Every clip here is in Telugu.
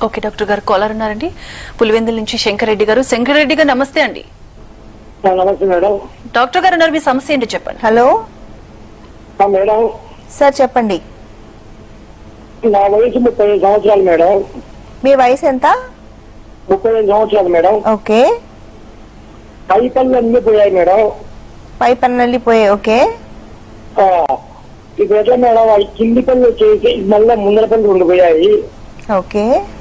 ఓకే డాక్టర్ గారు కాలర్ ఉన్నారండి పులివెందుల నుంచి శంకర్ రెడ్డి గారు శంకర్ రెడ్డి గారు నమస్తే అండి ఆ, నమస్తే మేడం డాక్టర్ గారు ఉన్నారు మీ సమస్య ఏంటి చెప్పండి హలో ఆ, మేడం సార్ చెప్పండి నా వయసు ముప్పై ఐదు సంవత్సరాలు మేడం మీ వయసు ఎంత ముప్పై ఐదు సంవత్సరాలు మేడం ఓకే పై పనులు అన్ని పోయాయి మేడం పై పన్ను పోయాయి ఓకే ఆ, ఇప్పుడు ఎట్లా మేడం అవి కింది పనులు వచ్చేసి మళ్ళీ ముందర పనులు ఉండిపోయాయి ఓకే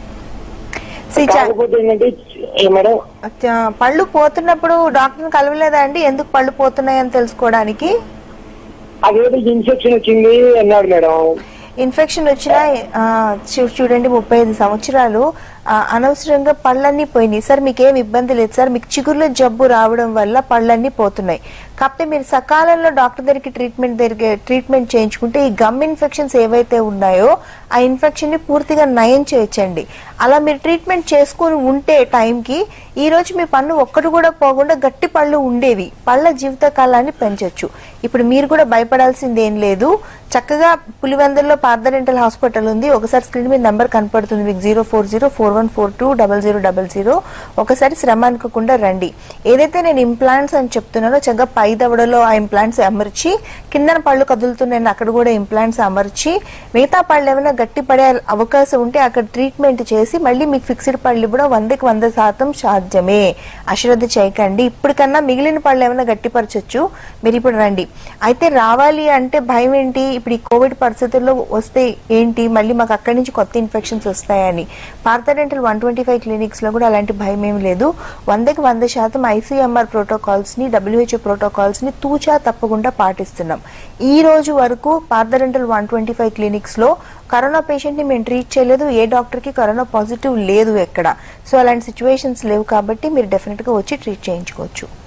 See, చ- కాకపోతే ఏంటంటే ఏ మేడం చ- పళ్ళు పోతున్నప్పుడు డాక్టర్ని కలవలేదా అండి ఎందుకు పళ్ళు పోతున్నాయని తెలుసుకోవడానికి అదేదో ఇన్ఫెక్షన్ వచ్చింది అన్నాడు మేడం ఇన్ఫెక్షన్ వచ్చినా ఆ, చూ- చూడండి ముప్పై ఐదు సంవత్సరాలు ఆ, అనవసరంగా పళ్ళన్నీ పోయినాయి సార్ మీకు ఏం ఇబ్బంది లేదు సార్ మీకు చిగుర్ల జబ్బు రావడం వల్ల పళ్ళన్నీ పోతున్నాయి కాకపోతే మీరు సకాలంలో డాక్టర్ దగ్గరికి ట్రీట్మెంట్ దగ్గర ట్రీట్మెంట్ చేయించుకుంటే ఈ గమ్ ఇన్ఫెక్షన్స్ ఏవైతే ఉన్నాయో ఆ ఇన్ఫెక్షన్ ని పూర్తిగా నయం చేయొచ్చండి అలా మీరు ట్రీట్మెంట్ చేసుకుని ఉంటే టైంకి ఈ రోజు మీ పన్ను ఒక్కటి కూడా పోకుండా గట్టి పళ్ళు ఉండేవి పళ్ళ జీవిత కాలాన్ని పెంచొచ్చు ఇప్పుడు మీరు కూడా భయపడాల్సింది ఏం లేదు చక్కగా పులివెందుల్లో పార్థ డెంటల్ హాస్పిటల్ ఉంది ఒకసారి స్క్రీన్ మీద నెంబర్ కనపడుతుంది మీకు zero four zero four one four two double zero double zero ఒకసారి శ్రమ అనుకోకుండా రండి ఏదైతే నేను ఇంప్లాంట్స్ అని చెప్తున్నానో చక్కగా పై దవడలో ఆ ఇంప్లాంట్స్ అమర్చి కిందన పళ్ళు కదులుతున్నాయని అక్కడ కూడా ఇంప్లాంట్స్ అమర్చి మిగతా పళ్ళు ఏమైనా గట్టి పడే అవకాశం ఉంటే అక్కడ ట్రీట్మెంట్ చేసి మళ్ళీ మీకు ఫిక్స్డ్ పళ్ళు ఇవ్వడం వందకి వంద శాతం సాధ్యమే అశ్రద్ధ చేయకండి ఇప్పటికన్నా మిగిలిన పళ్ళు ఏమైనా గట్టిపరచొచ్చు మీరు ఇప్పుడు రండి అయితే రావాలి అంటే భయం ఏంటి ఇప్పుడు ఈ కోవిడ్ పరిస్థితుల్లో వస్తే ఏంటి మళ్ళీ మాకు అక్కడి నుంచి కొత్త ఇన్ఫెక్షన్స్ వస్తాయని Partha dental one twenty five clinics లో కూడా అలాంటి భయం ఏం లేదు వందకి వంద శాతం ఐసీఎంఆర్ ప్రోటోకాల్స్ ని డబ్ల్యూహెచ్ఓ ప్రోటోకాల్స్ ని తూచా తప్పకుండా పాటిస్తున్నాం ఈ రోజు వరకు Partha dental one twenty five clinics లో కరోనా పేషెంట్ ని మేము ట్రీట్ చేయలేదు ఏ డాక్టర్ కి కరోనా పాజిటివ్ లేదు ఎక్కడ సో అలాంటి సిచ్యువేషన్స్ లేవు కాబట్టి మీరు డెఫినెట్ గా వచ్చి ట్రీట్ చేయించుకోవచ్చు